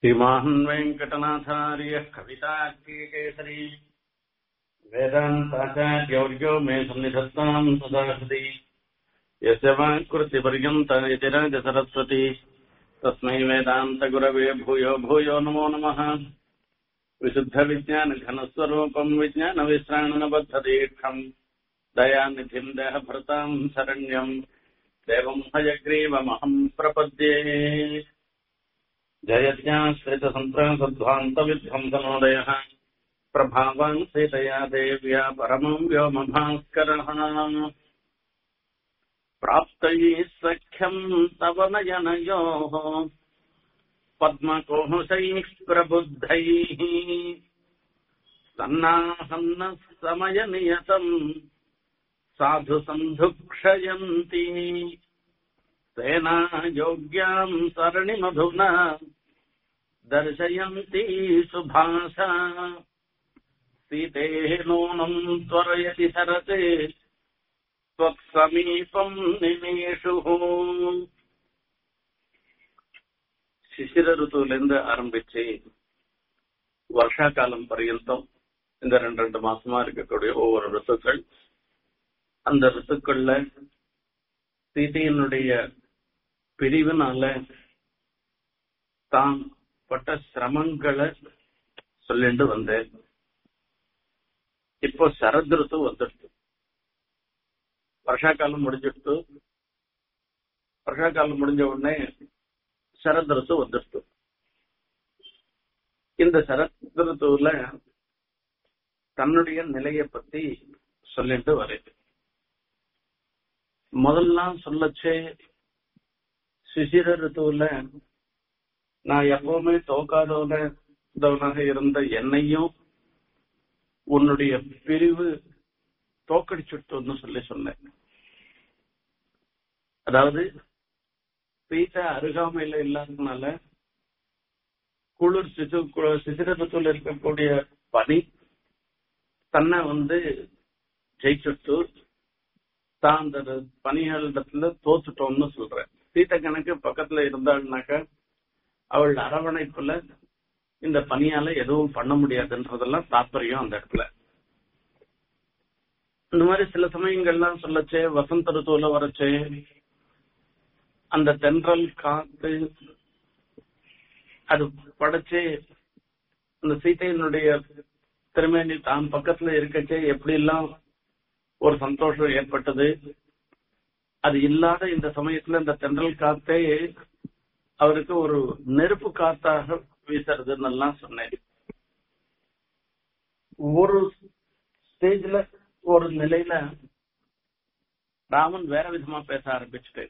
श्रीमान् वेङ्कटनाथार्यः कवितार्कीकेसरी वेदान्ताचार्यवर्यो मे सन्निधत्ताम् सदा हृदि यस्य वाक्कृतिपर्यन्त इति राजसरस्वती तस्मै वेदान्तगुरवे भूयो भूयो नमो नमः विशुद्धविज्ञानघनस्वरूपम् विज्ञानविश्राणनबद्धदीक्षम् दयानिधिम् देहभृताम् शरण्यम् देवम् हयग्रीवमहम् प्रपद्ये जयज्ञाश्रितसन्त्रासध्वान्तविध्वंसनोदयः प्रभावान् सीतया देव्या परमम् व्योमभास्करः प्राप्तैः सख्यम् तव नयनयोः पद्मकोशैः प्रबुद्धैः सन्नाहन्नः समयनियतम् साधु सन्धुक्षयन्ति तेना योग्याम् सरणिमधुना दर्शयन्ती सुभाषा सीतेः नूनम् त्वरयति सरते त्वत्समीपम् நிமேஷுः சிசிர ருத்துவிலிருந்து ஆரம்பிச்சு வருஷா காலம் பர்யந்தம் இந்த ரெண்டு ரெண்டு மாசமா இருக்கக்கூடிய ஒவ்வொரு ருத்துக்கள் அந்த ருத்துக்கள்ல சீதையினுடைய பிரிவினால தான் பட்ட சிரமங்களை சொல்லிட்டு வந்தேன் இப்போ சரத் ருத்து வந்துடுது வருஷா காலம் முடிஞ்சிடுத்து வருஷா காலம் முடிஞ்ச உடனே சரத் ருத்து வந்துடுது இந்த சரத் ருத்துவுல தன்னுடைய நிலையை பத்தி சொல்லிட்டு வருது முதல்லாம் சொல்லச்சே சிசிர ருத்துவுல நான் எப்பவுமே தோக்காதவனாக இருந்த என்னையும் உன்னுடைய பிரிவு தோக்கடிச்சுட்டுன்னு சொல்லி சொன்னேன் அதாவது சீட்டை அருகாமையில இல்லாததுனால குளிர் சிசு சிசிரத்துல இருக்கக்கூடிய பனி தன்னை வந்து ஜெயிச்சுட்டு தான் அந்த பணியாளத்துல தோத்துட்டோம்னு சொல்றேன் சீட்டை கணக்கு பக்கத்துல இருந்தாள்னாக்க அவள் அரவணைப்புல இந்த பணியால எதுவும் பண்ண முடியாதுன்றதெல்லாம் தாற்பயம் அந்த இடத்துல இந்த மாதிரி சில சமயங்கள்லாம் சொல்லச்சே வசந்த ருத்துவல வரச்சே அந்த தென்றல் காத்து அது படைச்சே அந்த சீத்தையினுடைய திருமேனி தான் பக்கத்துல இருக்கச்சே எப்படி எல்லாம் ஒரு சந்தோஷம் ஏற்பட்டது அது இல்லாத இந்த சமயத்துல இந்த தென்றல் காத்தே அவருக்கு ஒரு நெருப்பு காத்தாக வீசுறதுன்னு எல்லாம் சொன்னேன் ஒரு ஸ்டேஜ்ல ஒரு நிலையில ராமன் வேற விதமா பேச ஆரம்பிச்சுட்டு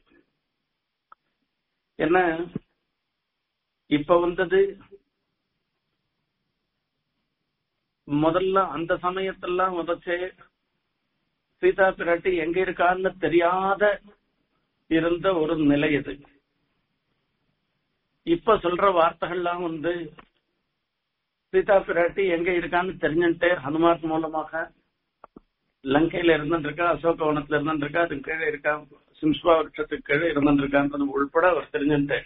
என்ன இப்ப வந்தது முதல்ல அந்த சமயத்தெல்லாம் வதச்சே சீதா பிராட்டி எங்க இருக்கான்னு தெரியாத இருந்த ஒரு நிலை இது இப்ப சொல்ற வார்த்தைகள்லாம் வந்து சீதா பிராட்டி எங்க இருக்கான்னு தெரிஞ்சுட்டே ஹனுமான் மூலமாக லங்கையில இருந்துருக்கா அசோகவனத்துல இருந்துருக்கா அதுக்கு கீழே இருக்கா சிம்ஸ்பா வருஷத்துக்கு கீழே இருந்துருக்கான்றது உள்பட அவர் தெரிஞ்சுட்டு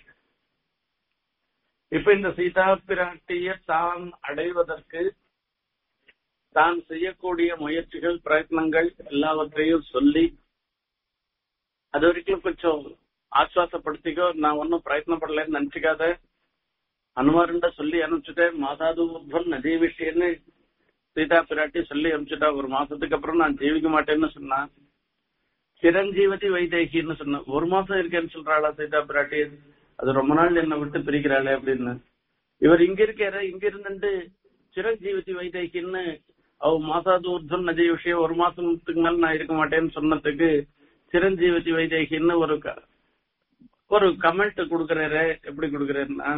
இப்ப இந்த சீதா பிராட்டிய தான் அடைவதற்கு தான் செய்யக்கூடிய முயற்சிகள் பிரயத்னங்கள் எல்லாவற்றையும் சொல்லி அது வரைக்கும் கொஞ்சம் ஆஸ்வாசப்படுத்திக்கோ நான் ஒன்னும் பிரயத்னப்படலன்னு நினைச்சுக்காத அனுமாருண்ட சொல்லி அனுப்பிச்சுட்டேன் மாதாது உத்வன் நதி விஷயம்னு சீதா பிராட்டி சொல்லி அனுப்பிச்சுட்டா ஒரு மாசத்துக்கு அப்புறம் நான் ஜீவிக்க மாட்டேன்னு சொன்னான் சிரஞ்சீவதி வைதேகின்னு சொன்ன ஒரு மாசம் இருக்கேன்னு சொல்றாளா சீதா பிராட்டி அது ரொம்ப நாள் என்னை விட்டு பிரிக்கிறாளே அப்படின்னு இவர் இங்க இருக்காரு இங்க இருந்துட்டு சிரஞ்சீவதி வைதேகின்னு அவ மாசாது உர்தன் நதி விஷயம் ஒரு மாசத்துக்கு மேல நான் இருக்க மாட்டேன்னு சொன்னதுக்கு சிரஞ்சீவதி வைதேகின்னு ஒரு ஒரு கமெண்ட் கொடுக்கறாரு எப்படி கொடுக்கறாருன்னா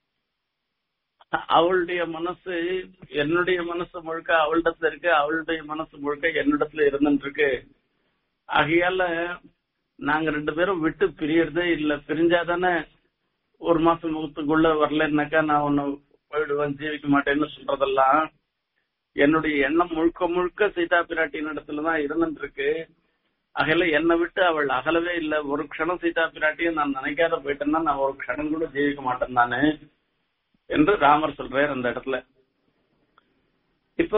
அவளுடைய மனசு என்னுடைய மனசு முழுக்க அவளிடத்துல இருக்கு அவளுடைய மனசு முழுக்க என்னிடத்துல இருந்துட்டு இருக்கு ஆகையால நாங்க ரெண்டு பேரும் விட்டு பிரியறதே இல்ல பிரிஞ்சாதானே ஒரு மாசம் முகத்துக்குள்ள வரலன்னாக்கா நான் ஒன்னு போயிடுவேன் ஜீவிக்க மாட்டேன்னு சொல்றதெல்லாம் என்னுடைய எண்ணம் முழுக்க முழுக்க சீதா பிராட்டியின் இடத்துலதான் இருந்துட்டு இருக்கு அகல என்னை விட்டு அவள் அகலவே இல்லை ஒரு க்ஷணம் சீதா பிராட்டியும் நான் நினைக்காத போயிட்டேன்னா நான் ஒரு க்ஷணம் கூட ஜீவிக்க மாட்டேன் நானு என்று ராமர் சொல்றார் அந்த இடத்துல இப்போ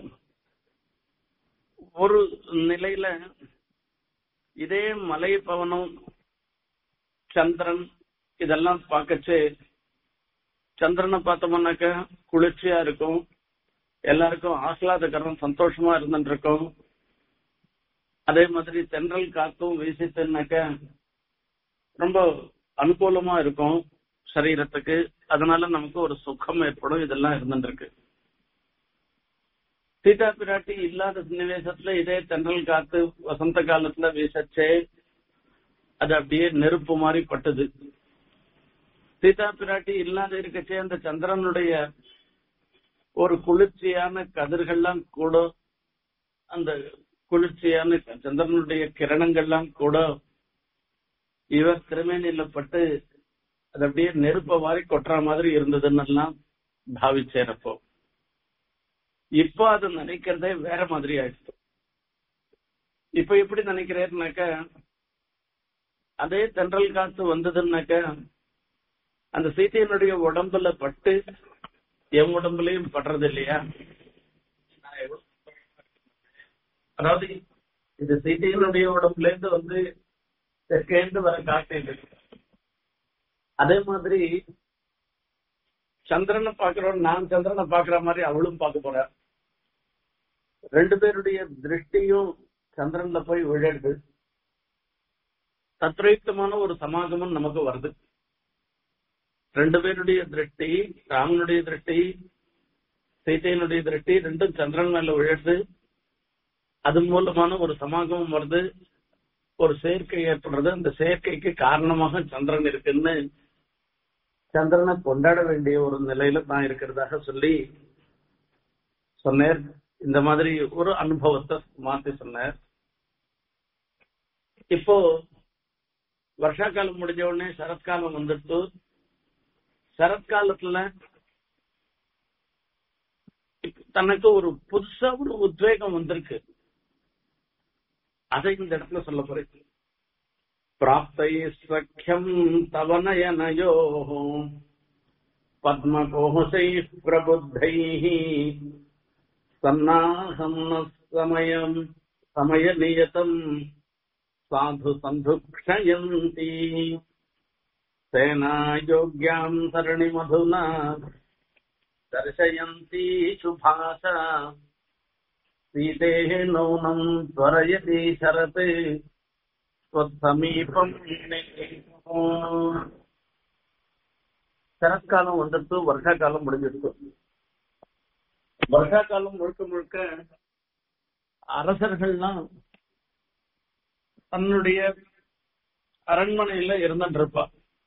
ஒரு நிலையில இதே மலை பவனம் சந்திரன் இதெல்லாம் பார்க்கச்சு சந்திரனை பார்த்தோம்னாக்க குளிர்ச்சியா இருக்கும் எல்லாருக்கும் ஆஹ்லாதகரம் சந்தோஷமா இருந்துட்டு இருக்கும் அதே மாதிரி தென்றல் காத்தும் வீசிட்டுனாக்க ரொம்ப அனுகூலமா இருக்கும் சரீரத்துக்கு அதனால நமக்கு ஒரு சுகம் ஏற்படும் இதெல்லாம் இருந்துருக்கு சீதா பிராட்டி இல்லாத சன்னிவேசத்துல இதே தென்றல் காத்து வசந்த காலத்துல வீசச்சே அது அப்படியே நெருப்பு மாதிரி பட்டது சீதா பிராட்டி இல்லாத இருக்கச்சே அந்த சந்திரனுடைய ஒரு குளிர்ச்சியான கதிர்கள்லாம் கூட அந்த குளிர்ச்சியான சந்திரனுடைய கிரணங்கள்லாம் கூட இவர் திருமேனியில பட்டு அது அப்படியே நெருப்ப மாதிரி கொட்டுற மாதிரி இருந்ததுன்னு எல்லாம் பாவிச்சேரப்போ இப்போ அது நினைக்கிறதே வேற மாதிரி ஆயிடுச்சு இப்ப எப்படி நினைக்கிறேன்னாக்க அதே தென்றல் காத்து வந்ததுன்னாக்க அந்த சீத்தையனுடைய உடம்புல பட்டு என் உடம்புலயும் படுறது இல்லையா அதாவது இது சீத்தையனுடைய உடம்புல இருந்து வந்து தெற்கேந்து வர காட்டு இது அதே மாதிரி சந்திரனை பாக்குறோம் நான் சந்திரனை பாக்குற மாதிரி அவளும் பார்க்க போற ரெண்டு பேருடைய திருஷ்டியும் சந்திரன்ல போய் விழுது தத்ரயுக்தமான ஒரு சமாகமம் நமக்கு வருது ரெண்டு பேருடைய திருஷ்டி ராமனுடைய திருஷ்டி சீத்தையனுடைய திருஷ்டி ரெண்டும் சந்திரன் மேல விழுது அது மூலமான ஒரு சமாகமம் வருது ஒரு சேர்க்கை ஏற்படுறது அந்த சேர்க்கைக்கு காரணமாக சந்திரன் இருக்குன்னு சந்திரனை கொண்டாட வேண்டிய ஒரு நிலையில தான் இருக்கிறதாக சொல்லி சொன்னேர் இந்த மாதிரி ஒரு அனுபவத்தை மாத்தி சொன்னார் இப்போ வருஷா காலம் முடிஞ்ச உடனே சரத்காலம் வந்துட்டு சரத்காலத்துல தனக்கு ஒரு புதுசா ஒரு உத்வேகம் வந்திருக்கு அதை இந்த இடத்துல சொல்ல போறேன் பிராப்தை சக்கியம் தவனயனயோ பத்மகோசை பிரபுத்தை சன்னாகம் சமயம் சமய நியதம் சாது சந்துக்ஷயந்தி சேனாயோக்யாம் சரணி மதுனா தர்சயந்தி சுபாஷா சீதேः நௌனம் त्वरयति शरत् त्वत्समीपम् சரத்காலம் வந்துட்டு வருஷா காலம் முடிஞ்சிருக்கு வருஷா காலம் முழுக்க முழுக்க அரசர்கள்லாம் தன்னுடைய அரண்மனையில இருந்துட்டு இருப்பா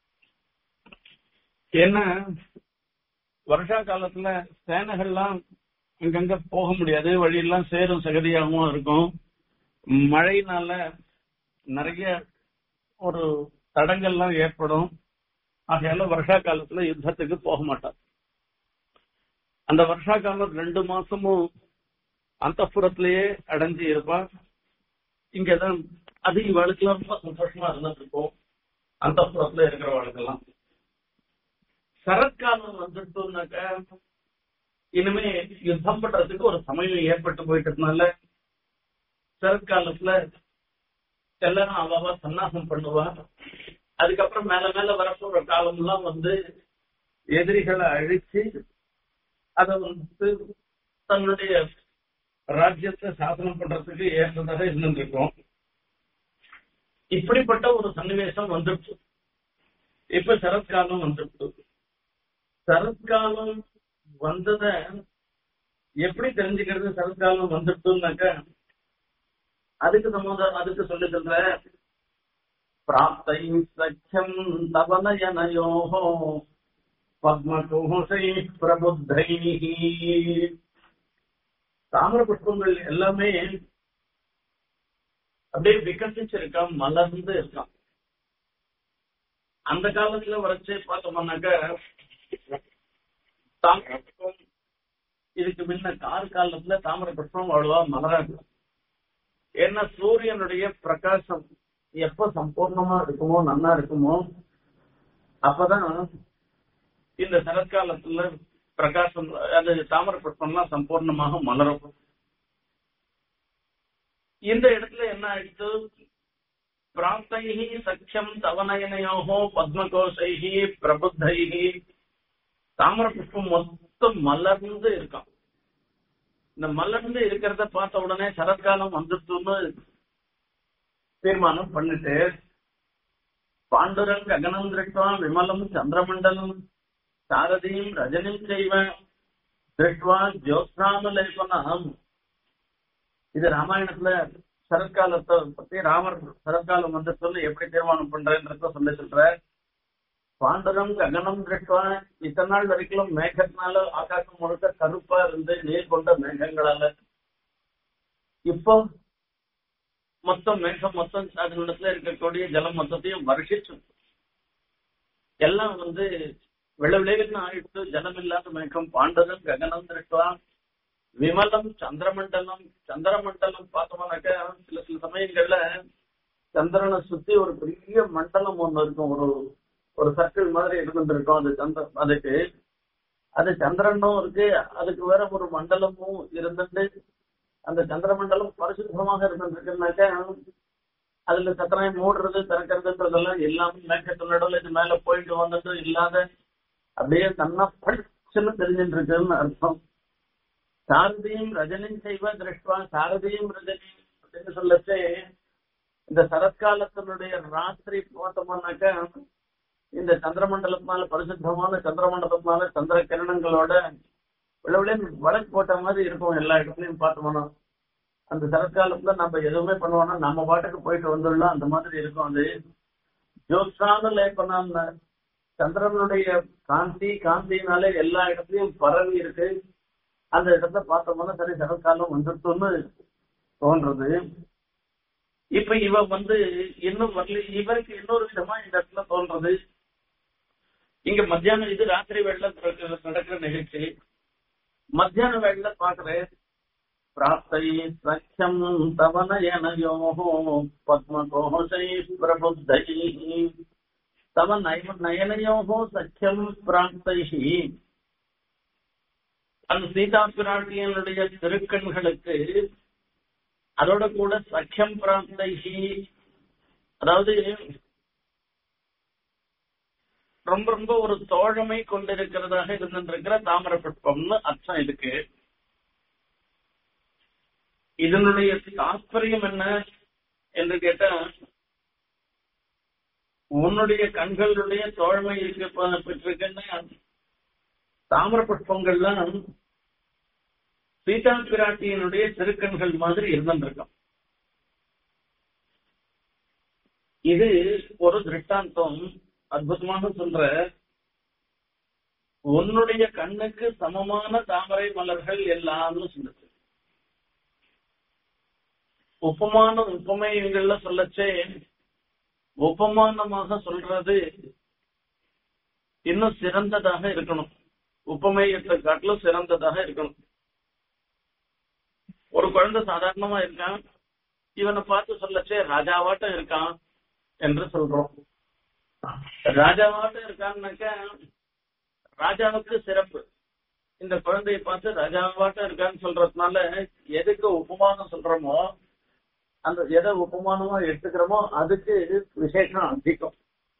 ஏன்னா வருஷா காலத்துல சேனைகள்லாம் அங்கங்க போக முடியாது வழியெல்லாம் சேரும் சகதியாகவும் இருக்கும் மழையினால நிறைய ஒரு தடங்கள்லாம் ஏற்படும் ஆகையால வருஷா காலத்துல யுத்தத்துக்கு போக மாட்டார் அந்த வருஷா காலம் ரெண்டு மாசமும் அந்த அடைஞ்சு இருப்பா இங்கதான் அது இவளுக்கெல்லாம் ரொம்ப சந்தோஷமா இருந்துட்டு இருக்கும் அந்த புறத்துல இருக்கிறவளுக்கெல்லாம் சரத்காலம் வந்துட்டோம்னாக்க இனிமே யுத்தம் பண்றதுக்கு ஒரு சமயம் ஏற்பட்டு போயிட்டதுனால சரத்காலத்துல எல்லாரும் அவாவா சன்னாசம் பண்ணுவா அதுக்கப்புறம் மேல மேல வரப்போற காலம் எல்லாம் வந்து எதிரிகளை அழிச்சு அதை வந்து தன்னுடைய ராஜ்யத்தை சாசனம் பண்றதுக்கு ஏற்றதாக இருந்திருக்கும் இப்படிப்பட்ட ஒரு சன்னிவேசம் வந்துடுச்சு இப்ப சரத்காலம் வந்துடுச்சு சரத்காலம் வந்தத எப்படி தெரிஞ்சுக்கிறது சரத்காலம் வந்துட்டுனாக்க அதுக்கு சம்மத அதுக்கு சொல்லி சொல்ற பிராப்தை சக்கியம் தவனயனயோ பத்மகோசை பிரபுத்தை தாமிர புஷ்பங்கள் எல்லாமே அப்படியே விகசிச்சிருக்கான் மலர்ந்து இருக்கான் அந்த காலத்துல வரைச்சே பார்த்தோம்னாக்க தாமிர புஷ்பம் இதுக்கு முன்ன கார் காலத்துல தாமிர புஷ்பம் அவ்வளவா மலராது ஏன்னா சூரியனுடைய பிரகாசம் எப்ப சம்பூர்ணமா இருக்குமோ நன்னா இருக்குமோ அப்பதான் இந்த சரத்காலத்துல பிரகாசம் அது தாமரை புஷ்பம்லாம் சம்பூர்ணமாக மலரும் இந்த இடத்துல என்ன ஆயிடுச்சு பிராப்தைஹி சக்கியம் தவநயனையோகோ பத்மகோஷைஹி பிரபுத்தைஹி தாமரை புஷ்பம் மொத்தம் மலர்ந்து இருக்கான் இந்த மலர்ந்து இருக்கிறத பார்த்த உடனே சரத்காலம் வந்துட்டுன்னு தீர்மானம் பண்ணிட்டு பாண்டுரங் ககனம் திருஷ்டுவா விமலம் சந்திரமண்டலம் சாரதியும் ரஜனியும் செய்வ திருஷ்டுவா ஜோத்ராமலேபனம் இது ராமாயணத்துல சரத்காலத்தை பத்தி ராமர் சரத்காலம் வந்து சொல்லி எப்படி தீர்மானம் பண்றேன்றத சொல்லி சொல்ற பாண்டரம் ககனம் திருஷ்டுவா இத்தனை நாள் வரைக்கும் மேகத்தினால ஆகாசம் முழுக்க கருப்பா இருந்து நீர் கொண்ட மேகங்களால இப்போ மொத்தம் மேகம் மொத்தம் அதனிடத்துல இருக்கக்கூடிய ஜலம் மொத்தத்தையும் வருஷிச்சு எல்லாம் வந்து விளவிலேன்னு ஆயிடுத்து ஜலம் இல்லாத மேகம் பாண்டதம் ககனம் திருஷ்டுவா விமலம் சந்திரமண்டலம் சந்திரமண்டலம் பார்த்தோம்னாக்கா சில சில சமயங்கள்ல சந்திரனை சுத்தி ஒரு பெரிய மண்டலம் ஒண்ணு இருக்கும் ஒரு ஒரு சர்க்கிள் மாதிரி இருந்துருக்கும் அது சந்திர அதுக்கு அது சந்திரனும் இருக்கு அதுக்கு வேற ஒரு மண்டலமும் இருந்துட்டு அந்த சந்திரமண்டலம் பரிசுத்தமாக இருந்துருக்குனாக்கா அதுல சத்திரனை மூடுறது திறக்கிறதுன்றதெல்லாம் எல்லாமே மேக்கத்து நடுவில் இது மேல போயிட்டு வந்துட்டு இல்லாத அப்படியே தன்னா படிச்சுன்னு தெரிஞ்சுட்டு இருக்குன்னு அர்த்தம் சாரதியும் ரஜனியும் செய்வ திருஷ்டுவா சாரதியும் ரஜனியும் அப்படின்னு சொல்லச்சே இந்த சரத்காலத்தினுடைய ராத்திரி பார்த்தோம்னாக்கா இந்த சந்திரமண்டலத்தினால பரிசுத்தமான சந்திரமண்டலத்தினால சந்திர கிரணங்களோட விளவிலே வழக்கு போட்ட மாதிரி இருக்கும் எல்லா இடத்துலயும் பார்த்தோம்னா அந்த சரத்காலத்துல நம்ம எதுவுமே பண்ணுவோம்னா நம்ம பாட்டுக்கு போயிட்டு வந்துடலாம் அந்த மாதிரி இருக்கும் அது ஜோத்சான லேப்பனான்னு சந்திரனுடைய காந்தி காந்தினாலே எல்லா இடத்துலயும் பரவி இருக்கு அந்த இடத்த பார்த்தோம்னா சரி சரத்காலம் வந்துட்டுன்னு தோன்றது இப்ப இவ வந்து இன்னும் வரல இவருக்கு இன்னொரு விதமா இந்த இடத்துல தோன்றது இங்க மத்தியானம் இது ராத்திரி வேலை நடக்கிற நிகழ்ச்சி மத்தியான வேலையில பாக்குறேன் பிராப்தை சக்கியம் தவனயனயோ பத்மகோஷை பிரபுத்தை தவ நய நயனயோ சக்கியம் பிராப்தை அந்த சீதா பிராட்டியனுடைய திருக்கண்களுக்கு அதோட கூட சக்கியம் பிராப்தைகி அதாவது ரொம்ப ரொம்ப ஒரு தோழமை கொண்டிருக்கிறதாக இருந்திருக்கிற தாமர புஷ்பம்னு அர்த்தம் இதுக்கு இதனுடைய தாற்பயம் என்ன என்று கேட்டா உன்னுடைய கண்களுடைய தோழமை இருக்க பெற்றிருக்குன்னா தாமர புஷ்பங்கள்லாம் சீதா பிராட்டியினுடைய திருக்கண்கள் மாதிரி இருந்திருக்கும் இது ஒரு திருஷ்டாந்தம் அற்புதமாக சொல்ற உன்னுடைய கண்ணுக்கு சமமான தாமரை மலர்கள் எல்லாம்னு சொல்லுது உபமான உபமயங்கள்ல சொல்லச்சே உபமானமாக சொல்றது இன்னும் சிறந்ததாக இருக்கணும் உபமேயத்தை காட்டிலும் சிறந்ததாக இருக்கணும் ஒரு குழந்தை சாதாரணமா இருக்கான் இவனை பார்த்து சொல்லச்சே ராஜாவாட்டம் இருக்கான் என்று சொல்றோம் ராஜாவாட்டம் இருக்கான்னாக்க ராஜாவுக்கு சிறப்பு இந்த குழந்தையை பார்த்து ராஜாவாட்டம் இருக்கான்னு சொல்றதுனால எதுக்கு உபமானம் சொல்றோமோ அந்த எதை உபமானமா எடுத்துக்கிறோமோ அதுக்கு விசேஷம் அதிகம்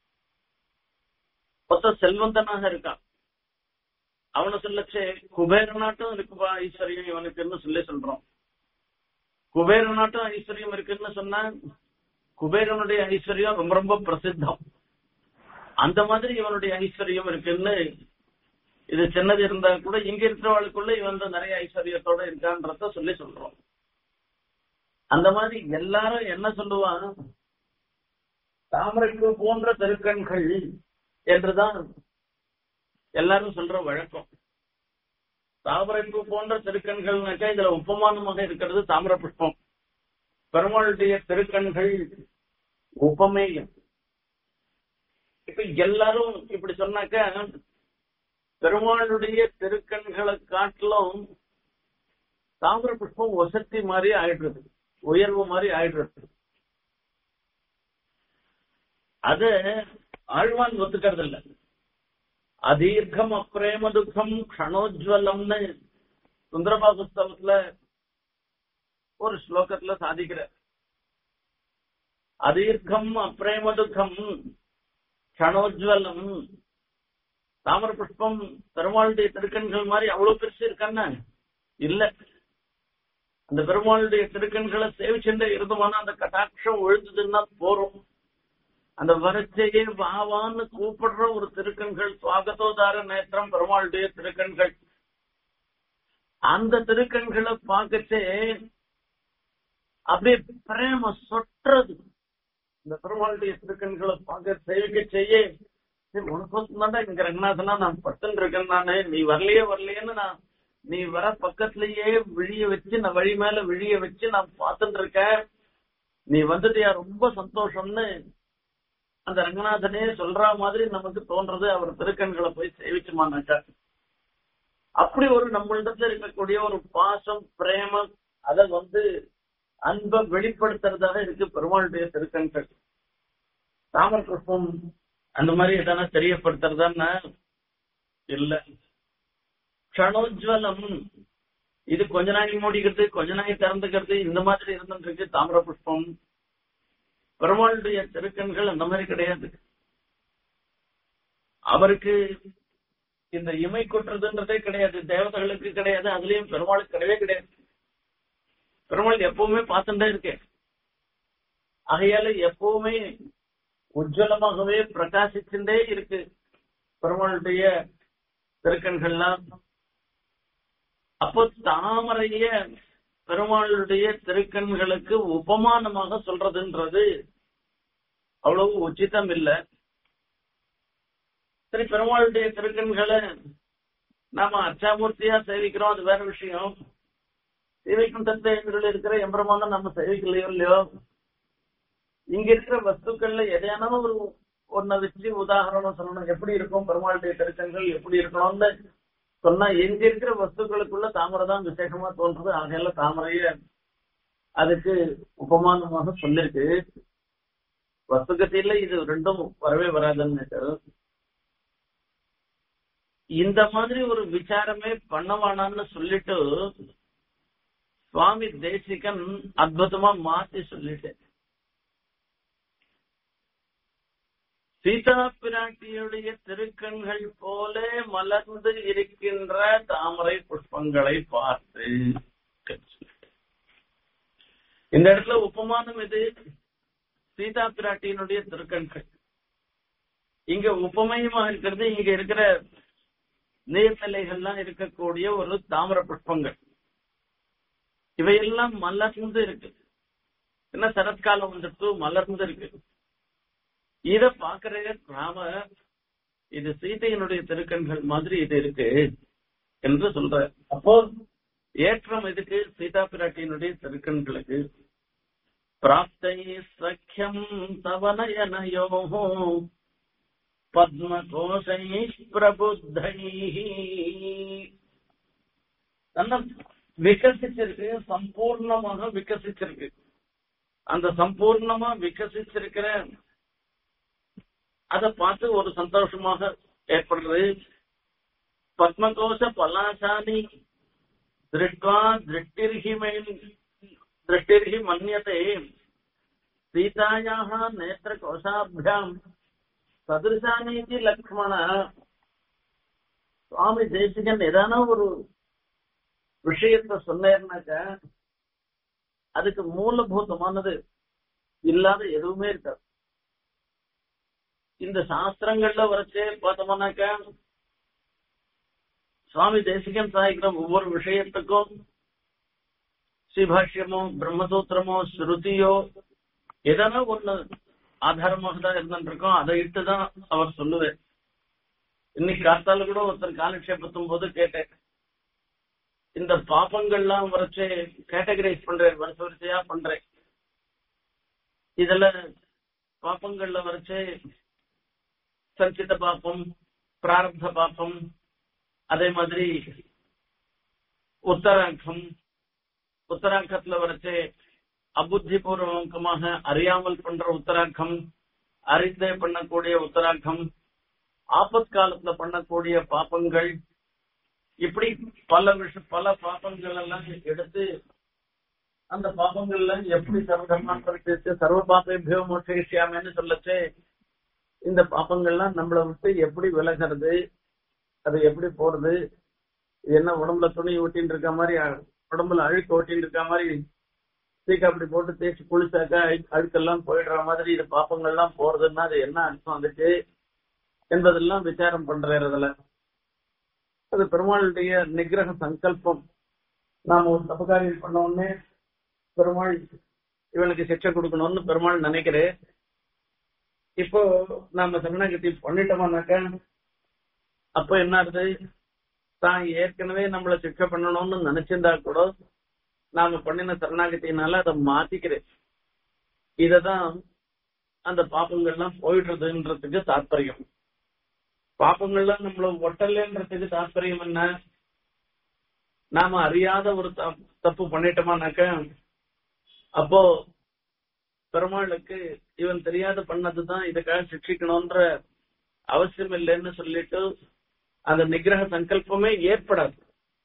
மொத்த செல்வந்தனாக இருக்கான் அவனை சொல்லச்சே குபேர நாட்டம் இருக்குப்பா ஐஸ்வர்யம் இவனுக்குன்னு சொல்லி சொல்றோம் குபேர நாட்டம் ஐஸ்வர்யம் இருக்குன்னு சொன்னா குபேரனுடைய ஐஸ்வர்யம் ரொம்ப ரொம்ப பிரசித்தம் அந்த மாதிரி இவனுடைய ஐஸ்வர்யம் இருக்குன்னு இது சின்னது இருந்தா கூட இங்க இருக்கிறவளுக்குள்ள இவன் வந்து நிறைய ஐஸ்வர்யத்தோட இருக்கான்றத சொல்லி சொல்றோம் அந்த மாதிரி எல்லாரும் என்ன சொல்லுவான் தாமரைக்கு போன்ற திருக்கண்கள் என்றுதான் எல்லாரும் சொல்ற வழக்கம் தாமரைப்பூ போன்ற திருக்கண்கள்னாக்கா இதுல உபமானமாக இருக்கிறது தாமர புஷ்பம் பெருமாளுடைய திருக்கண்கள் உபமேயம் இப்ப எல்லாரும் இப்படி சொன்னாக்க பெருமாளுடைய திருக்கண்களை காட்டிலும் தாமிர புஷ்பம் வசதி மாதிரி ஆயிடுறது உயர்வு மாதிரி ஆயிடுறது அது ஆழ்வான் ஒத்துக்கிறது இல்ல அதீர்க்கம் அப்பிரேம துக்கம் க்ஷணோஜ்வலம்னு சுந்தரபாபுஸ்தவத்துல ஒரு ஸ்லோகத்துல சாதிக்கிற அதீர்க்கம் அப்பிரேம துக்கம் க்ஷணோஜ்வலம் தாமர புஷ்பம் பெருமாளுடைய திருக்கண்கள் மாதிரி அவ்வளவு பெருசு இருக்கான்னு இல்ல அந்த பெருமாளுடைய திருக்கண்களை சேவிச்சுட்டே இருந்தோம்னா அந்த கட்டாட்சம் விழுந்ததுன்னா போறோம் அந்த வரிசையே வாவான்னு கூப்பிடுற ஒரு திருக்கண்கள் சுவாகத்தோதார நேத்திரம் பெருமாளுடைய திருக்கண்கள் அந்த திருக்கண்களை பார்க்கச்சே அப்படியே பிரேம சொட்டுறது இந்த பெருமாளுடைய திருக்கண்களை பார்க்க சேவிக்க செய்ய சரி, உனக்கு தாண்டா இங்க ரங்கநாதனா நான் பத்துன்னு இருக்கேன் நானு நீ வரலையே வரலையேன்னு நான் நீ வர பக்கத்திலேயே விழிய வச்சு நான் வழி மேல விழிய வச்சு நான் பார்த்துட்டு இருக்கேன் நீ வந்துட்டியா ரொம்ப சந்தோஷம்னு அந்த ரங்கநாதனே சொல்ற மாதிரி நமக்கு தோன்றது அவர் திருக்கண்களை போய் சேவிச்சுமானாக்கா அப்படி ஒரு நம்மளிடத்துல இருக்கக்கூடிய ஒரு பாசம் பிரேமம் அத வந்து அன்பை வெளிப்படுத்துறதாக இருக்கு பெருமாளுடைய திருக்கண்கள் தாமர புஷ்பம் அந்த மாதிரி எதனா தெரியப்படுத்துறதான்னா இல்ல க்ஷணோஜ்வலம் இது கொஞ்ச நாளைக்கு மூடிக்கிறது கொஞ்ச நாளைக்கு திறந்துக்கிறது இந்த மாதிரி இருந்துட்டு இருக்கு தாமிர புஷ்பம் பெருமாளுடைய திருக்கண்கள் அந்த மாதிரி கிடையாது அவருக்கு இந்த இமை கொட்டுறதுன்றதே கிடையாது தேவதைகளுக்கு கிடையாது அதுலயும் பெருமாளுக்கு கிடையவே கிடையாது பெருமாள் எப்பவுமே பார்த்துட்டே இருக்கேன் ஆகையால எப்பவுமே உஜ்வலமாகவே பிரகாசிச்சுட்டே இருக்கு பெருமாளுடைய திருக்கண்கள்லாம் அப்போ தாமரைய பெருமாளுடைய திருக்கண்களுக்கு உபமானமாக சொல்றதுன்றது அவ்வளவு உச்சிதம் இல்ல சரி பெருமாளுடைய திருக்கண்களை நாம அச்சாமூர்த்தியா சேவிக்கிறோம் அது வேற விஷயம் சேவிக்கும் தத்துவங்கள் இருக்கிற எம்பரமான நம்ம சேவிக்கலையோ இல்லையோ இங்க இருக்கிற வஸ்துக்கள்ல எதையான ஒரு ஒன்ன வச்சு உதாரணம் சொல்லணும் எப்படி இருக்கும் பெருமாளுடைய திருக்கண்கள் எப்படி இருக்கணும்னு சொன்னா எங்க இருக்கிற வஸ்துக்களுக்குள்ள தாமரை தான் விசேஷமா தோன்றது ஆகையில தாமரைய அதுக்கு உபமானமாக சொல்லிருக்கு வஸ்துகத்தில இது ரெண்டும் வரவே வராதுன்னு இந்த மாதிரி ஒரு விசாரமே பண்ணவானான்னு சொல்லிட்டு சுவாமி தேசிகன் அற்புதமா மாத்தி சொல்லிட்டேன் சீதா பிராட்டியுடைய திருக்கண்கள் போல மலர்ந்து இருக்கின்ற தாமரை புஷ்பங்களை பார்த்து இந்த இடத்துல உபமானம் இது சீதா பிராட்டியினுடைய திருக்கண்கள் இங்க உபமயமா இருக்கிறது இங்க இருக்கிற நீர்நிலைகள்லாம் இருக்கக்கூடிய ஒரு தாமர புஷ்பங்கள் இவையெல்லாம் மலர்ந்து இருக்கு என்ன சரத்காலம் வந்துட்டு மலர்ந்து இருக்கு இத பாக்குற நாம இது சீதையினுடைய திருக்கண்கள் மாதிரி இது இருக்கு என்று சொல்ற அப்போ ஏற்றம் எதுக்கு சீதா பிராட்டியினுடைய திருக்கண்களுக்கு பிராப்தை சக்கியம் தவனயனயோ பத்மகோஷை பிரபுத்தை நல்ல விகசிச்சிருக்கு சம்பூர்ணமாக விகசிச்சிருக்கு அந்த சம்பூர்ணமா விகசிச்சிருக்கிற அத பார்த்து ஒரு சந்தோஷமாக ஏற்படுறது பத்மகோஷ பலாசானி திருஷ்டுவா திருஷ்டிர்ஹி மேல் திருஷ்டிர்ஹி மன்யத்தை சீதாயாக நேத்திர கோஷாபியாம் சதுரசானீதி லக்ஷ்மண சுவாமி தேசிகன் ஏதான ஒரு விஷயத்த சொன்னேன்னாக்க அதுக்கு மூலபூதமானது இல்லாத எதுவுமே இருக்காது இந்த சாஸ்திரங்கள்ல வரைச்சே பார்த்தோம்னாக்க சுவாமி தேசிகன் சாய்க்கிற ஒவ்வொரு விஷயத்துக்கும் ஸ்ரீபாஷ்யமோ பிரம்மசூத்திரமோ ஸ்ருதியோ எதனா ஒண்ணு ஆதாரமாக தான் இருந்துருக்கோம் அதை இட்டுதான் அவர் சொல்லுவேன் இன்னைக்கு காத்தால கூட ஒருத்தர் காலக்ஷேபத்தும் போது கேட்டேன் இந்த பாப்பங்கள்லாம் வரைச்சு கேட்டகரைஸ் பண்றேன் வருஷ வரிசையா பண்றேன் இதுல பாப்பங்கள்ல வரைச்சு சஞ்சித பாப்பம் பிராரப்த பாப்பம் அதே மாதிரி உத்தராங்கம் உத்தராங்கத்துல வரைச்சு அபுத்தி பூர்வகமாக அறியாமல் பண்ற உத்தராங்கம் அறிந்தே பண்ணக்கூடிய உத்தராங்கம் ஆபத் காலத்துல பண்ணக்கூடிய பாப்பங்கள் இப்படி பல விஷயம் பல பாப்பங்கள் எல்லாம் எடுத்து அந்த பாப்பங்கள்ல எப்படி சர்வதர்மாந்திரிச்சு சர்வ பாப்பேபியோ மோட்சியாமன்னு சொல்லச்சு இந்த பாப்பங்கள்லாம் நம்மளை விட்டு எப்படி விலகிறது அது எப்படி போறது இது என்ன உடம்புல துணி ஒட்டின்னு இருக்க மாதிரி உடம்புல அழுக்கு ஒட்டின்னு இருக்க மாதிரி சீக்கா அப்படி போட்டு தேய்ச்சி குளிச்சாக்கா அழு- அழுக்கெல்லாம் போயிடுற மாதிரி இது பாப்பங்கள்லாம் போறதுன்னா அது என்ன அர்த்தம் அதுக்கு என்பதெல்லாம் விசாரம் பண்றாரு அதுல அது பெருமாளுடைய நிகிரக சங்கல்பம் நாம ஒரு தபகாரியம் பண்ண உடனே பெருமாள் இவனுக்கு சிக்ஷை கொடுக்கணும்னு பெருமாள் நினைக்கிறேன் இப்போ நாம சரணாகதி பண்ணிட்டோம்னாக்க அப்ப என்ன ஆகுது தான் ஏற்கனவே நம்மள சிக்ஷை பண்ணணும்னு நினைச்சிருந்தா கூட நாம பண்ணின சரணாகத்தினால அதை மாத்திக்கிறேன் இததான் அந்த பாப்பங்கள்லாம் போயிடுறதுன்றதுக்கு தாற்பயம் பாப்பங்கள்லாம் நம்மள ஒட்டலன்றதுக்கு தாற்பயம் என்ன நாம அறியாத ஒரு தப்- தப்பு பண்ணிட்டோமானாக்க அப்போ பெருமாளுக்கு இவன் தெரியாத பண்ணதுதான் இதுக்காக சிக்ஷிக்கணும்ன்ற அவசியம் இல்லைன்னு சொல்லிட்டு அந்த நிகிரக சங்கல்பமே ஏற்படாது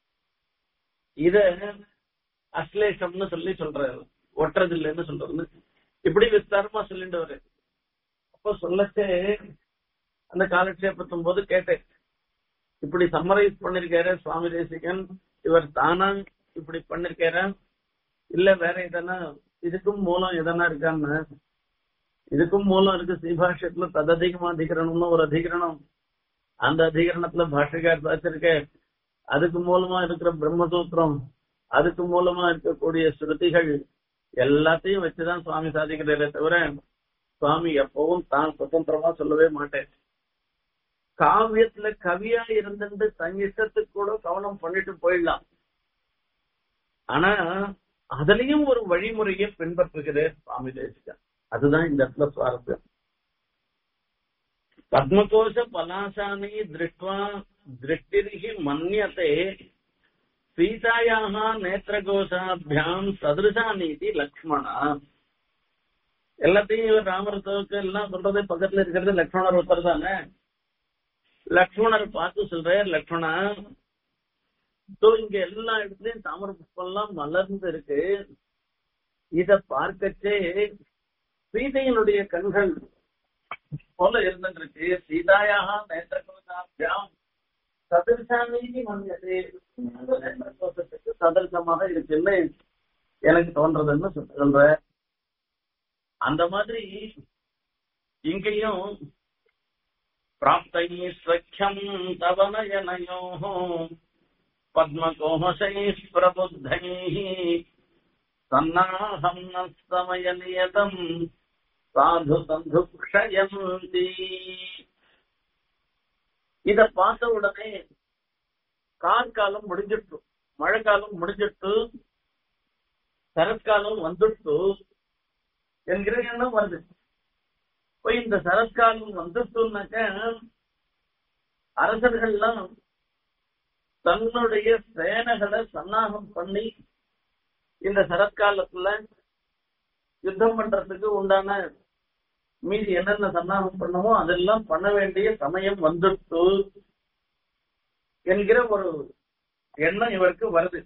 இத அஸ்லேஷம்னு சொல்லி சொல்றாரு ஒட்டுறது இல்லைன்னு சொல்றது இப்படி விஸ்தாரமா சொல்லிட்டு வரு அப்போ சொல்லச்சே அந்த காலக்ஷேபத்தும் போது கேட்டேன் இப்படி சம்மரைஸ் பண்ணிருக்காரு சுவாமி தேசிகன் இவர் தானா இப்படி பண்ணிருக்காரா இல்ல வேற எதனா இதுக்கும் மூலம் எதனா இருக்கான்னு இதுக்கும் மூலம் இருக்கு ஸ்ரீபாஷ்யத்துல தததிகமா அதிகரணம்னு ஒரு அதிகரணம் அந்த அதிகரணத்துல பாஷ்யக்கார் வச்சிருக்க அதுக்கு மூலமா இருக்கிற பிரம்மசூத்திரம் அதுக்கு மூலமா இருக்கக்கூடிய ஸ்ருதிகள் எல்லாத்தையும் வச்சுதான் சுவாமி சாதிக்கிறாரே தவிர சுவாமி எப்பவும் தான் சுதந்திரமா சொல்லவே மாட்டேன் காவியத்துல கவியா இருந்துட்டு தன் இஷ்டத்துக்கு கூட கவனம் பண்ணிட்டு போயிடலாம் ஆனா அதுலயும் ஒரு வழிமுறையை பின்பற்றுகிறேன் சுவாமி தேசிகன் அதுதான் இந்த இடத்துல சுவாரஸ்யம் பத்மகோஷ பலாசானி திருஷ்டுவா திருஷ்டிரிகி மன்யத்தை சீதாயாக நேத்திரகோஷாபியாம் சதுருஷானீதி லக்ஷ்மணா எல்லாத்தையும் இவர் ராமரத்துக்கு எல்லாம் சொல்றது பக்கத்துல இருக்கிறது லக்ஷ்மணர் ஒருத்தர் தானே லக்ஷ்மணர் பார்த்து சொல்றார் லக்ஷ்மணா இதோ இங்க எல்லா இடத்துலயும் தாமரை புஷ்பம் எல்லாம் மலர்ந்து இருக்கு இத பார்க்கச்சே சீதையினுடைய கண்கள் போல இருந்துருக்கு சீதாயாக நேத்திரகோஷாபியாம் சதுர்சாமீதி மன்யதே அந்த நேத்திரகோஷத்துக்கு சதுர்சமாக இருக்குன்னு எனக்கு தோன்றதுன்னு சொல்ற அந்த மாதிரி இங்கேயும் பிராப்தை ஸ்வச்சம் தவனயனயோ பத்மகோஷை பிரபுத்தை சன்னாஹம் நமய நியதம் சாது சந்துக்ஷயந்தி இத பார்த்த உடனே கார்காலம் முடிஞ்சிட்டு மழைக்காலம் முடிஞ்சிட்டு சரத்காலம் வந்துட்டு என்கிற எண்ணம் வருது இப்ப இந்த சரத்காலம் வந்துட்டுனாக்க அரசர்கள்லாம் தன்னுடைய சேனைகளை சன்னாகம் பண்ணி இந்த சரத்காலத்துல யுத்தம் பண்றதுக்கு உண்டான மீதி என்னென்ன சன்னாகம் பண்ணமோ அதெல்லாம் பண்ண வேண்டிய சமயம் வந்துட்டு என்கிற ஒரு எண்ணம் இவருக்கு வருது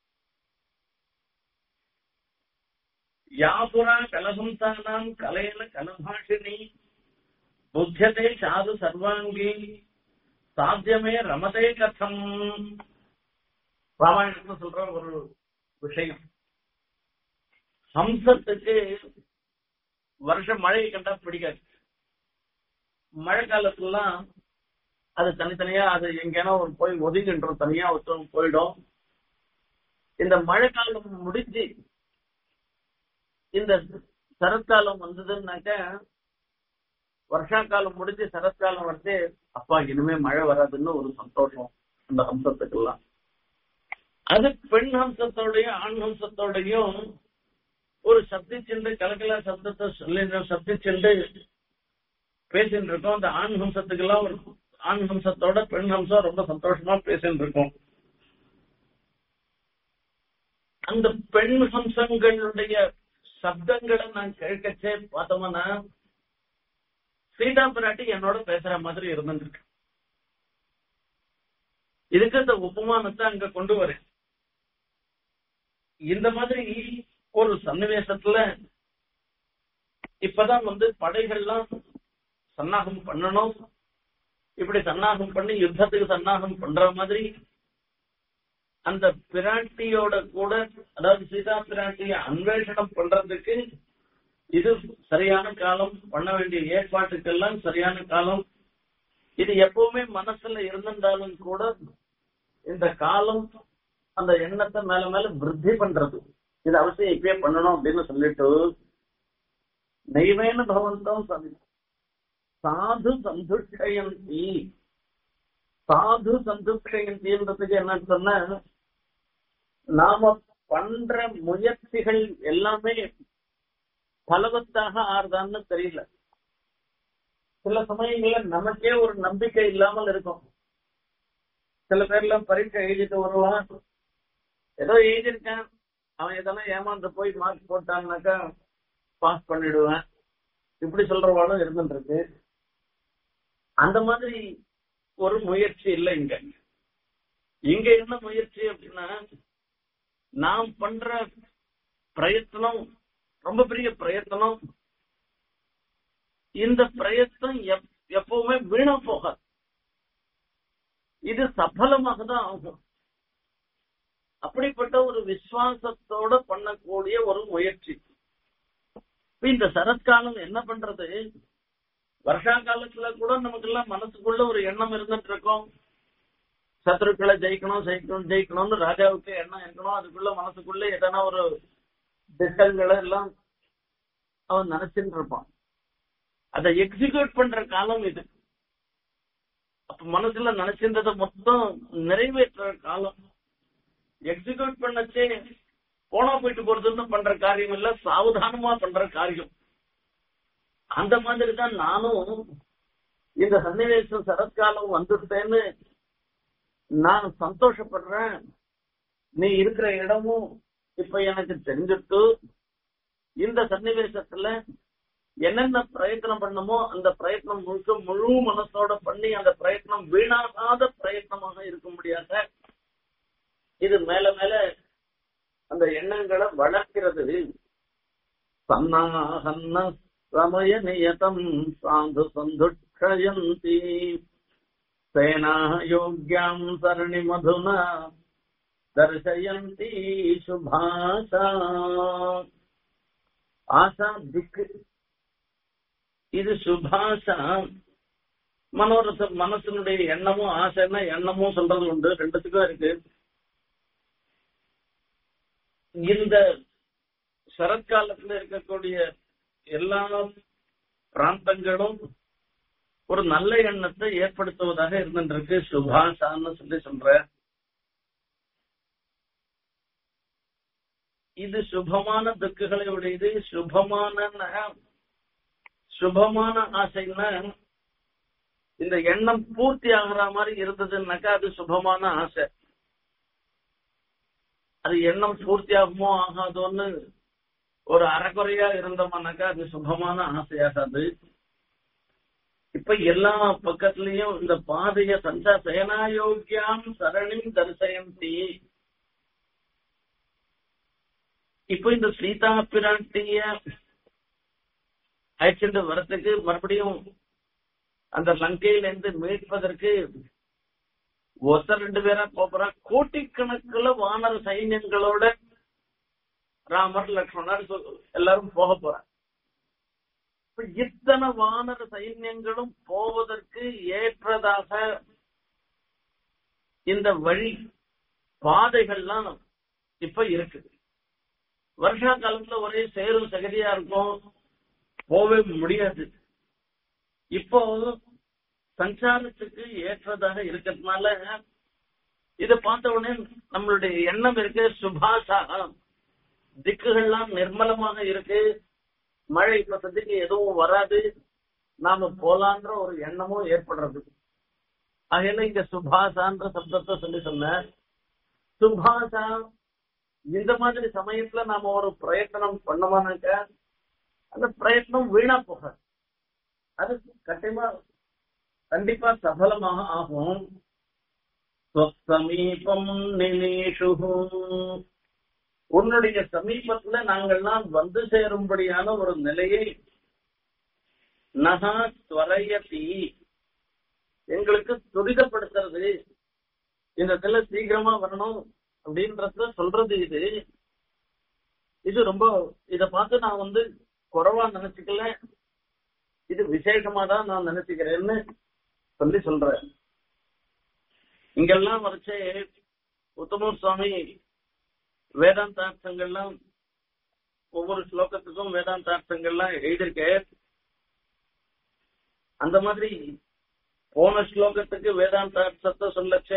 யாபுரா கலஹம்சானாம் கலையில கலபாஷினி புத்தியதே சாது சர்வாங்கி சாத்தியமே ரமதே கதம் ராமாயணத்துல சொல்ற ஒரு விஷயம் ஹம்சத்துக்கு வருஷம் மழையை கண்டா பிடிக்காது மழை காலத்துலாம் அது தனித்தனியா அது எங்கேனா ஒரு போய் ஒதுங்கின்றோம் தனியா ஒருத்தவங்க போயிடும் இந்த மழை காலம் முடிஞ்சு இந்த சரத்காலம் வந்ததுன்னாக்க வருஷா காலம் முடிஞ்சு சரத்காலம் வந்து அப்பா இனிமே மழை வராதுன்னு ஒரு சந்தோஷம் அந்த ஹம்சத்துக்கெல்லாம் அது பெண் ஹம்சத்தோடையும் ஆண் ஹம்சத்தோடையும் ஒரு சப்தி சென்று கலக்கலா சப்தத்தை சொல்லி சப்தி சென்று பேசிட்டு இருக்கோம் அந்த ஆண் ஹம்சத்துக்கெல்லாம் ஒரு ஆண் ஹம்சத்தோட பெண் ஹம்சம் ரொம்ப சந்தோஷமா பேசிட்டு இருக்கோம் அந்த பெண் ஹம்சங்களுடைய சப்தங்களை நான் கேட்கச்சே பார்த்தோம்னா சீதா பிராட்டி என்னோட பேசுற மாதிரி இருந்துருக்கு இதுக்கு இந்த உபமானத்தை அங்க கொண்டு வரேன் இந்த மாதிரி ஒரு சன்னிவேசத்துல இப்பதான் வந்து படைகள்லாம் சன்னாகம் பண்ணணும் இப்படி சன்னாகம் பண்ணி யுத்தத்துக்கு சன்னாகம் பண்ற மாதிரி அந்த பிராட்டியோட கூட அதாவது சீதா பிராட்டிய அன்வேஷணம் பண்றதுக்கு இது சரியான காலம் பண்ண வேண்டிய ஏற்பாட்டுக்கெல்லாம் சரியான காலம் இது எப்பவுமே மனசுல இருந்திருந்தாலும் கூட இந்த காலம் அந்த எண்ணத்தை மேல மேல விருத்தி பண்றது இது அவசியம் இப்பயே பண்ணணும் அப்படின்னு சொல்லிட்டு நைவேன பகவந்தம் சாது சந்துஷயந்தி சாது சந்துஷயந்தின்றதுக்கு என்ன சொன்ன நாம பண்ற முயற்சிகள் எல்லாமே பலவத்தாக ஆறுதான்னு தெரியல சில சமயங்கள்ல நமக்கே ஒரு நம்பிக்கை இல்லாமல் இருக்கும் சில பேர்லாம் பரீட்சை எழுதிட்டு வருவான் ஏதோ எழுதியிருக்கேன் அவன் எதனா ஏமாந்து போய் மார்க் போட்டான்னாக்கா பாஸ் பண்ணிடுவேன் இப்படி சொல்றவாளும் இருந்துட்டு இருக்கு அந்த மாதிரி ஒரு முயற்சி இல்லை இங்க இங்க என்ன முயற்சி அப்படின்னா நாம் பண்ற பிரயத்தனம் ரொம்ப பெரிய பிரயத்தனம் இந்த பிரயத்தனம் எப்பவுமே வீணா போகாது இது சஃலமாக தான் ஆகும் அப்படிப்பட்ட ஒரு விசுவாசத்தோட பண்ணக்கூடிய ஒரு முயற்சி இந்த சரத்காலம் என்ன பண்றது வருஷா காலத்துல கூட நமக்கு எல்லாம் மனசுக்குள்ள ஒரு எண்ணம் இருந்துட்டு இருக்கோம் சத்ருக்களை ஜெயிக்கணும் ஜெயிக்கணும் ஜெயிக்கணும்னு ராஜாவுக்கு எண்ணம் இருக்கணும் அதுக்குள்ள மனசுக்குள்ள எதனா ஒரு திட்டங்களை எல்லாம் அவன் நினைச்சுட்டு இருப்பான் அதை எக்ஸிக்யூட் பண்ற காலம் இது அப்ப மனசுல நினைச்சிருந்ததை மொத்தம் நிறைவேற்ற காலம் எக்ஸிக்யூட் பண்ணச்சே போனா போயிட்டு போறதுன்னு பண்ற காரியம் இல்ல சாவதானமா பண்ற காரியம் அந்த மாதிரி தான் நானும் இந்த சன்னிவேசம் சரத்காலம் வந்துட்டேன்னு நான் சந்தோஷப்படுறேன் நீ இருக்கிற இடமும் இப்ப எனக்கு தெரிஞ்சுட்டு இந்த சன்னிவேசத்துல என்னென்ன பிரயத்தனம் பண்ணுமோ அந்த பிரயத்னம் முழுக்க முழு மனசோட பண்ணி அந்த பிரயத்னம் வீணாகாத பிரயத்னமாக இருக்க முடியாத இது மேல மேல அந்த எண்ணங்களை வளர்க்கிறது சன்னாகன்ன சமய நியதம் சாந்து சந்துஷயந்தி சேனா யோக்யாம் சரணி மதுனா தர்சயந்தி சுபாஷா ஆசா திக்கு இது சுபாஷா மனோரச மனசனுடைய எண்ணமும் ஆசைன்னா எண்ணமும் சொல்றது உண்டு ரெண்டுத்துக்கும் இருக்கு இந்த சரத்காலத்துல இருக்கக்கூடிய எல்லா பிராந்தங்களும் ஒரு நல்ல எண்ணத்தை ஏற்படுத்துவதாக இருந்துருக்கு சுபாஷான்னு சொல்லி சொல்ற இது சுபமான துக்குகளை உடையது சுபமான சுபமான ஆசைன்னா இந்த எண்ணம் பூர்த்தி ஆகுற மாதிரி இருந்ததுன்னாக்கா அது சுபமான ஆசை அது எண்ணம் பூர்த்தி ஆகுமோ ஆகாதோன்னு ஒரு அறக்குறையா இருந்தோம்னாக்கா அது சுபமான ஆசையாகாது இப்ப எல்லா பக்கத்துலயும் இந்த பாதைய சஞ்சா சேனாயோக்கியாம் சரணிம் தரிசயந்தி இப்ப இந்த சீதா பிராட்டிய அழைச்சிட்டு வரத்துக்கு மறுபடியும் அந்த லங்கையில இருந்து மீட்பதற்கு ஒருத்தர் ரெண்டு பேரா போறா கோட்டிக்கணக்குல வானர சைன்யங்களோட ராமர் லக்ஷ்மணர் எல்லாரும் போக போறாங்க இப்ப இத்தனை வானர சைன்யங்களும் போவதற்கு ஏற்றதாக இந்த வழி பாதைகள்லாம் இப்ப இருக்குது வருஷா காலத்துல ஒரே சேரும் சகதியா இருக்கும் போவே முடியாது இப்போ சஞ்சாரத்துக்கு ஏற்றதாக இருக்கிறதுனால இத பார்த்த உடனே நம்மளுடைய எண்ணம் இருக்கு சுபாஷா திக்குகள்லாம் நிர்மலமாக இருக்கு மழை இப்ப சந்திக்கு எதுவும் வராது நாம போலான்ற ஒரு எண்ணமும் ஏற்படுறது ஆகையில இங்க சுபாஷான்ற சப்தத்தை சொல்லி சொன்ன சுபாஷா இந்த மாதிரி சமயத்துல நாம ஒரு பிரயத்தனம் பண்ணோமானாக்க அந்த பிரயத்னம் வீணா போக அது கண்டிப்பா கண்டிப்பா சபலமாக ஆகும் சமீபம் நினேஷு உன்னுடைய சமீபத்துல நாங்கள்லாம் வந்து சேரும்படியான ஒரு நிலையை நகா துவரையதி எங்களுக்கு துரிதப்படுத்துறது இந்த இடத்துல சீக்கிரமா வரணும் அப்படின்றத சொல்றது இது இது ரொம்ப இத பார்த்து நான் வந்து குறைவா நினைச்சுக்கல இது விசேஷமா தான் நான் நினைச்சுக்கிறேன்னு சொல்லி சொல்றேன் இங்கெல்லாம் வரைச்சே உத்தமூர் சுவாமி வேதாந்தார்த்தங்கள்லாம் ஒவ்வொரு ஸ்லோகத்துக்கும் வேதாந்தார்த்தங்கள்லாம் எழுதியிருக்க அந்த மாதிரி போன ஸ்லோகத்துக்கு வேதாந்தார்த்தத்தை சொல்லச்சே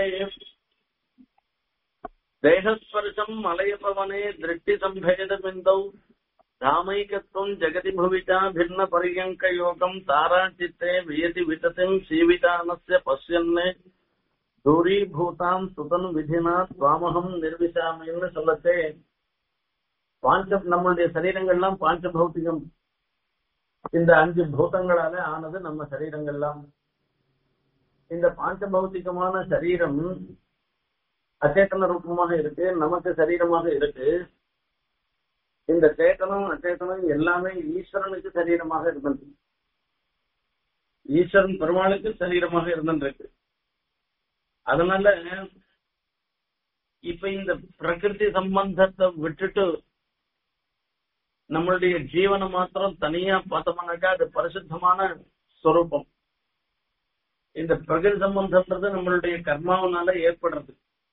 தேகஸ்பர்சம் மலையபவனே திருஷ்டி சம்பேதமிந்தௌ தாமைகத்துவம் ஜெகதி புவிதா பின்ன பரியங்க யோகம் தாரா சித்தே வியதி விதத்தின் சீவிதானஸ்ய பசியன்னு தூரீபூதாம் சுதன் விதினா சுவாமகம் நிர்விசாமின்னு சொல்லத்தே பாஞ்ச நம்மளுடைய சரீரங்கள்லாம் பாஞ்ச பௌத்திகம் இந்த அஞ்சு பூதங்களால ஆனது நம்ம சரீரங்கள்லாம் இந்த பாஞ்ச பௌத்திகமான சரீரம் அச்சேதன ரூபமாக இருக்கு நமக்கு சரீரமாக இருக்கு இந்த சேத்தனம் அச்சேதனம் எல்லாமே ஈஸ்வரனுக்கு சரீரமாக இருந்தது ஈஸ்வரன் பெருமாளுக்கு சரீரமாக இருந்திருக்கு அதனால இப்ப இந்த பிரகிருதி சம்பந்தத்தை விட்டுட்டு நம்மளுடைய ஜீவனை மாத்திரம் தனியா பார்த்தோம்னாக்கா அது பரிசுத்தமான ஸ்வரூபம் இந்த பிரகிருதி சம்பந்தம்ன்றது நம்மளுடைய கர்மாவனால ஏற்படுறது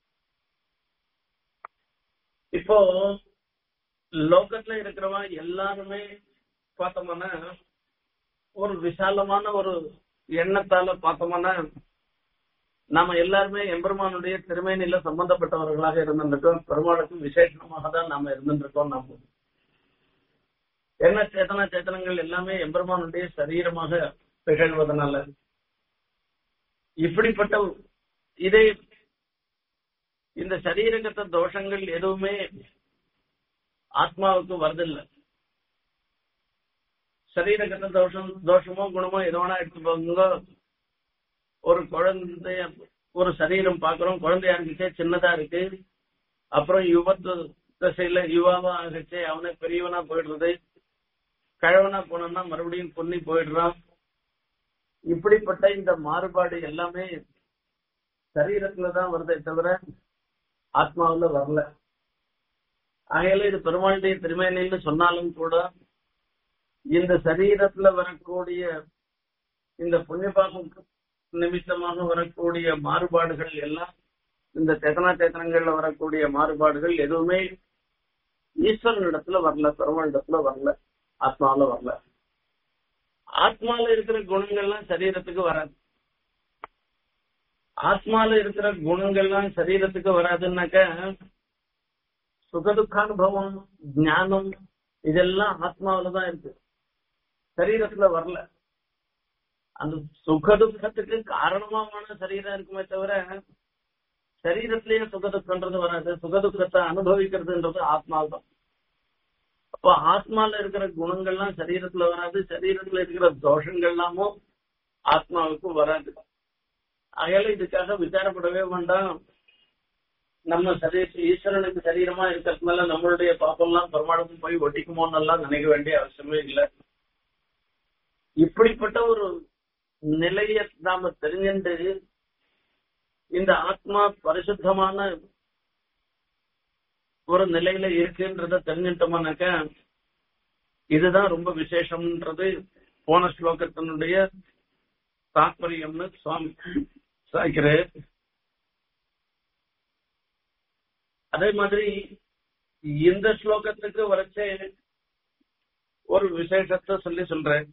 இப்போ லோகத்துல இருக்கிறவா எல்லாருமே பார்த்தோம்னா ஒரு விசாலமான ஒரு எண்ணத்தால பார்த்தோம்னா நாம எல்லாருமே எம்பெருமானுடைய திருமேனில சம்பந்தப்பட்டவர்களாக இருந்திருக்கோம் பெருமாளுக்கும் விசேஷமாக தான் நாம இருந்திருக்கோம் நாம என்ன சேத்தன சேத்தனங்கள் எல்லாமே எம்பெருமானுடைய சரீரமாக திகழ்வதனால இப்படிப்பட்ட இதே இந்த சரீரகத்த தோஷங்கள் எதுவுமே ஆத்மாவுக்கு வருதில்லை சரீரகத்த தோஷம் தோஷமோ குணமோ எது வேணா எடுத்துக்கோங்க ஒரு குழந்தைய ஒரு சரீரம் பாக்குறோம் குழந்தையா இருந்துச்சே சின்னதா இருக்கு அப்புறம் யுவத்து திசையில யுவாவா ஆகிச்சே அவனே பெரியவனா போயிடுறது கழவனா போனோம்னா மறுபடியும் பொன்னி போயிடுறான் இப்படிப்பட்ட இந்த மாறுபாடு எல்லாமே சரீரத்துலதான் வருதே தவிர ஆத்மாவுல வரல ஆகையில இது பெருமாளுடைய திருமேனின்னு சொன்னாலும் கூட இந்த சரீரத்துல வரக்கூடிய இந்த புண்ணியபாகம் நிமித்தமாக வரக்கூடிய மாறுபாடுகள் எல்லாம் இந்த சேத்தனா சேத்தனங்கள்ல வரக்கூடிய மாறுபாடுகள் எதுவுமே ஈஸ்வரனிடத்துல வரல பெருமாளிடத்துல வரல ஆத்மாவில வரல ஆத்மால இருக்கிற குணங்கள்லாம் சரீரத்துக்கு வராது ஆத்மால இருக்கிற குணங்கள்லாம் சரீரத்துக்கு வராதுன்னாக்க சுகதுக்கானுபவம் ஞானம் இதெல்லாம் ஆத்மாவில தான் இருக்கு சரீரத்துல வரல அந்த சுகதுக்கத்துக்கு காரணமான சரீரம் இருக்குமே தவிர சரீரத்திலேயே சுகதுக்கன்றது வராது சுகதுக்கத்தை அனுபவிக்கிறதுன்றது ஆத்மாவில் தான் அப்போ ஆத்மால இருக்கிற குணங்கள்லாம் சரீரத்துல வராது சரீரத்துல இருக்கிற தோஷங்கள்லாமும் ஆத்மாவுக்கு வராது அகையால இதுக்காக விசாரப்படவே வேண்டாம் நம்ம சரீர ஈஸ்வரனுக்கு சரீரமா இருக்கிறதுனால நம்மளுடைய பாப்பெல்லாம் பெருமாளுக்கும் போய் ஒட்டிக்குமோன்னு எல்லாம் நினைக்க வேண்டிய அவசியமே இல்லை இப்படிப்பட்ட ஒரு நிலைய நாம தெரிஞ்சுட்டு இந்த ஆத்மா பரிசுத்தமான ஒரு நிலையில இருக்குன்றத தெரிஞ்சுட்டோம்னாக்க இதுதான் ரொம்ப விசேஷம்ன்றது போன ஸ்லோகத்தினுடைய தாற்பயம்னு சுவாமி சாய்க்கிறார் அதே மாதிரி இந்த ஸ்லோகத்துக்கு வரைச்சே ஒரு விசேஷத்தை சொல்லி சொல்றேன்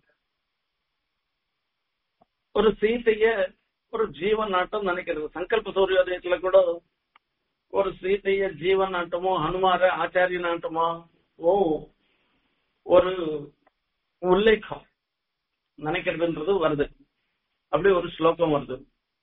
ஒரு சீதைய ஒரு ஜீவன் நாட்டம் நினைக்கிறது சங்கல்ப சூரியோதயத்துல கூட ஒரு சீதைய ஜீவன் நாட்டமோ ஹனுமார ஆச்சாரிய நாட்டமோ ஓ ஒரு உல்லேகம் நினைக்கிறதுன்றது வருது அப்படி ஒரு ஸ்லோகம் வருது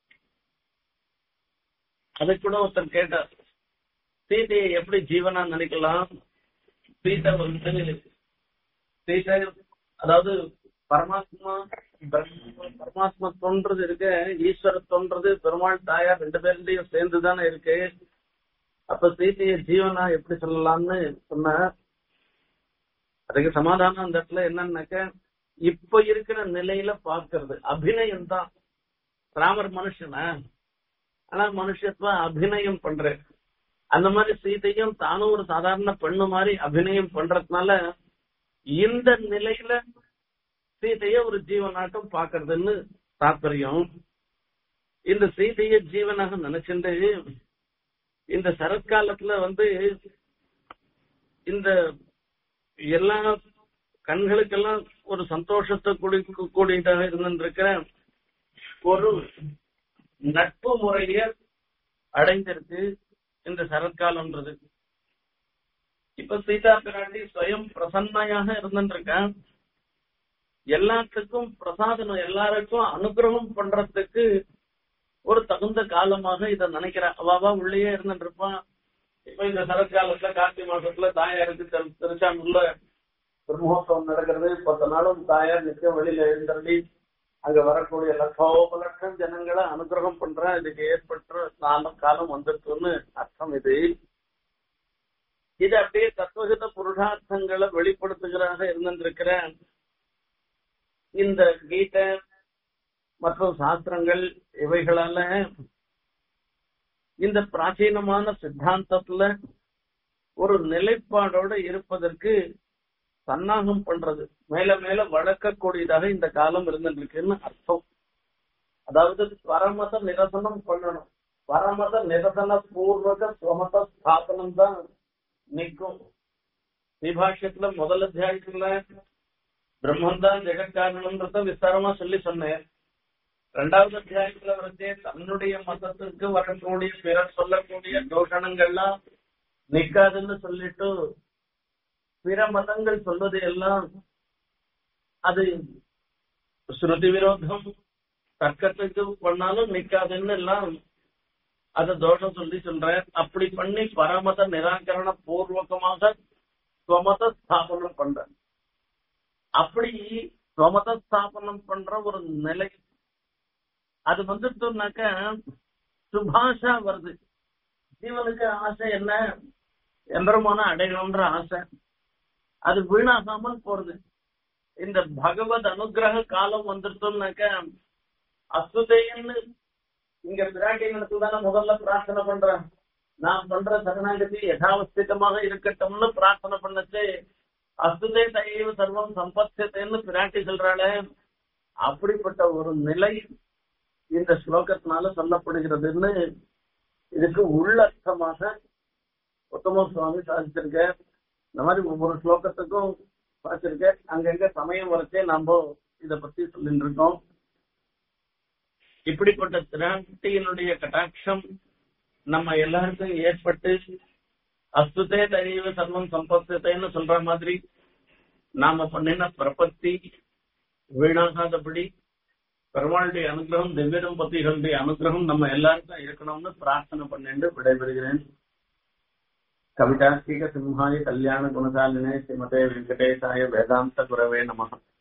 அதை கூட ஒருத்தர் கேட்டார் சீதையை எப்படி ஜீவனா நினைக்கலாம் சீதை வந்து சீதை அதாவது பரமாத்மா பிரம்ம- பரமாத்மா தோன்றது இருக்கு ஈஸ்வர தோன்றது பெருமாள் தாயார் ரெண்டு பேருடையும் சேர்ந்து தானே இருக்கு அப்ப சீதைய ஜீவனா எப்படி சொல்லலாம்னு சொன்ன அதுக்கு சமாதானம் அந்த இடத்துல என்னன்னாக்க இப்ப இருக்கிற நிலையில பாக்குறது அபிநயம் தான் ராமர் மனுஷனா ஆனா மனுஷத்துவ அபிநயம் பண்ற அந்த மாதிரி சீதையும் தானும் ஒரு சாதாரண பெண்ணு மாதிரி அபிநயம் பண்றதுனால இந்த நிலையில சீதைய ஒரு ஜீவனாட்டம் பாக்குறதுன்னு தாற்பயம் இந்த சீதைய ஜீவனாக நினைச்சுட்டு இந்த சரத்காலத்துல வந்து இந்த எல்லா கண்களுக்கெல்லாம் ஒரு சந்தோஷத்தை கொடுக்க கூடியதாக இருந்திருக்கிற ஒரு நட்பு முறைய அடைந்திருக்கு இந்த சரத்காலம்ன்றது இப்ப சீதா பிராட்டி ஸ்வயம் பிரசன்னையாக இருந்துருக்கான் எல்லாத்துக்கும் பிரசாதனம் எல்லாருக்கும் அனுகிரகம் பண்றதுக்கு ஒரு தகுந்த காலமாக இத நினைக்கிறா அவாவா உள்ளேயே இருந்துட்டு இருப்பான் இப்ப இந்த சரத்காலத்துல கார்த்திகை மாசத்துல தாயாருக்கு திரு- திருச்சானூர்ல பிரம்மோத்சவம் நடக்கிறது பத்து நாளும் தாயார் நிச்சயம் வெளியில எழுந்தருளி அங்க வரக்கூடிய லட்சோப லட்சம் ஜனங்களை அனுகிரகம் பண்ற இதுக்கு ஏற்பட்ட காலம் காலம் வந்துருக்குன்னு அர்த்தம் இது இது அப்படியே தத்துவகித புருஷார்த்தங்களை வெளிப்படுத்துகிறாக இருந்திருக்கிற இந்த கீதை மற்றும் சாஸ்திரங்கள் இவைகளால இந்த பிராச்சீனமான சித்தாந்தத்துல ஒரு நிலைப்பாடோட இருப்பதற்கு சன்னாகம் பண்றது மேல மேல வளர்க்கக்கூடியதாக இந்த காலம் இருந்துருக்குன்னு அர்த்தம் அதாவது பரமத நிரசனம் பண்ணணும் பரமத நிரசன பூர்வக சுவமத ஸ்தாபனம் தான் நிற்கும் ஸ்ரீபாஷ்யத்துல முதல் அத்தியாயத்துல பிரம்மன் தான் ஜெகத்காரணம்ன்றத விஸ்தாரமா சொல்லி சொன்னேன் ரெண்டாவது அத்தியாயத்துல வரைச்சே தன்னுடைய மதத்துக்கு வரக்கூடிய பிறர் சொல்லக்கூடிய தோஷணங்கள்லாம் நிக்காதுன்னு சொல்லிட்டு பிற மதங்கள் சொல்வது எல்லாம் அது ஸ்ருதி விரோதம் தர்க்கத்துக்கு பண்ணாலும் நிக்காதுன்னு எல்லாம் அத தோஷம் சொல்லி சொல்றேன் அப்படி பண்ணி பரமத நிராகரண பூர்வகமாக ஸ்வமத ஸ்தாபனம் பண்ற அப்படி ஸ்வமத ஸ்தாபனம் பண்ற ஒரு நிலை அது வந்துட்டோம்னாக்க சுபாஷா வருது ஜீவனுக்கு ஆசை என்ன எம்பெருமான அடையணும்ன்ற ஆசை அது வீணாகாமல் போறது இந்த பகவத் அனுகிரக காலம் வந்துட்டோம்னாக்க அசுதைன்னு இங்க பிராட்டினத்துல தானே முதல்ல பிரார்த்தனை பண்றேன் நான் பண்ற சரணாகதி யதாவஸ்திதமாக இருக்கட்டும்னு பிரார்த்தனை பண்ணச்சு அசுதே தயவு சர்வம் சம்பத்தேன்னு பிராட்டி சொல்றாளே அப்படிப்பட்ட ஒரு நிலை இந்த ஸ்லோகத்தினால சொல்லப்படுகிறதுன்னு இதுக்கு உள்ளர்த்தமாக உத்தம சுவாமி சாதிச்சிருக்க இந்த மாதிரி ஒவ்வொரு ஸ்லோகத்துக்கும் சாதிச்சிருக்க அங்கங்க சமயம் வரைச்சே நாம இத பத்தி சொல்லிட்டு இருக்கோம் இப்படிப்பட்ட திராட்டியினுடைய கட்டாட்சம் நம்ம எல்லாருக்கும் ஏற்பட்டு அஸ்துதே தயவு சர்வம் சம்பத்தேன்னு சொல்ற மாதிரி நாம பண்ணின பிரபத்தி வீணாகாதபடி பெருமாளுடைய அனுகிரகம் திவ்ய தம்பதிகளுடைய அனுகிரகம் நம்ம எல்லாருக்கும் இருக்கணும்னு பிரார்த்தனை பண்ணிட்டு விடைபெறுகிறேன் கவிதாஸ்திக சிம்ஹாய கல்யாண குணசாலினே ஸ்ரீமதே வெங்கடேசாய வேதாந்த குரவே நமः